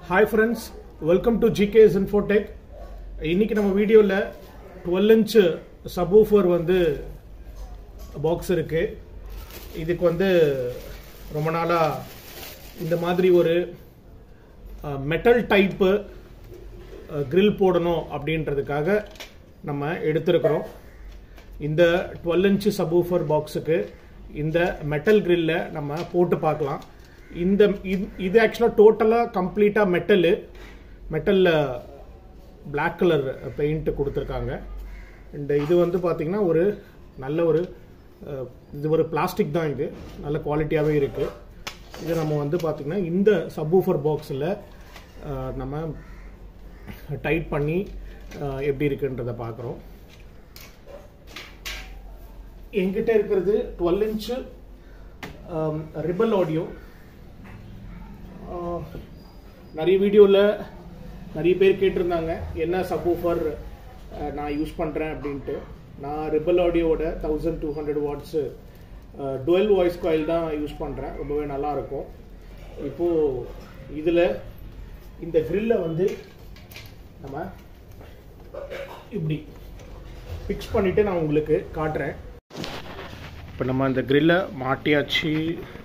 hi friends welcome to GK's infotech இன்னைக்கு நம்ம வீடியோவில் டுவெல் இன்ச்சு சப்வூஃபர் வந்து பாக்ஸ் இருக்கு இதுக்கு வந்து ரொம்ப நாளாக இந்த மாதிரி ஒரு மெட்டல் டைப்பு grill போடணும் அப்படின்றதுக்காக நம்ம எடுத்திருக்கிறோம் இந்த டுவெல் இன்ச்சு சப்வூஃபர் பாக்ஸுக்கு இந்த மெட்டல் கிரில்ல நம்ம போட்டு பார்க்கலாம் இந்த இது- இது ஆக்சுவலாக டோட்டலாக கம்ப்ளீட்டாக மெட்டலு மெட்டலில் Black கலர் பெயிண்ட் கொடுத்துருக்காங்க அண்ட் இது வந்து பார்த்தீங்கன்னா ஒரு நல்ல ஒரு அஹ், இது ஒரு பிளாஸ்டிக் தான் இது நல்ல குவாலிட்டியாகவே இருக்குது இது நம்ம வந்து பார்த்திங்கன்னா இந்த சப்வூஃபர் பாக்ஸில் நம்ம டைட் பண்ணி அஹ், எப்படி இருக்குன்றதை பார்க்குறோம் என்கிட்ட இருக்கிறது டுவெல் இன்ச்சு ரிபல் ஆடியோ நிறைய வீடியோவில் நிறைய பேர் கேட்டிருந்தாங்க என்ன சப்வூஃபர் நான் யூஸ் பண்ணுறேன் அப்படின்ட்டு நான் ரிபல் ஆடியோவோட thousand two hundred watts twelve voice coil தான் யூஸ் பண்ணுறேன் ரொம்பவே நல்லாயிருக்கும் இப்போது இதில் இந்த கிரில்லை வந்து நம்ம இப்படி ஃபிக்ஸ் பண்ணிவிட்டு நான் உங்களுக்கு காட்டுறேன் இப்போ நம்ம அந்த கிரில்லை மாட்டியாச்சு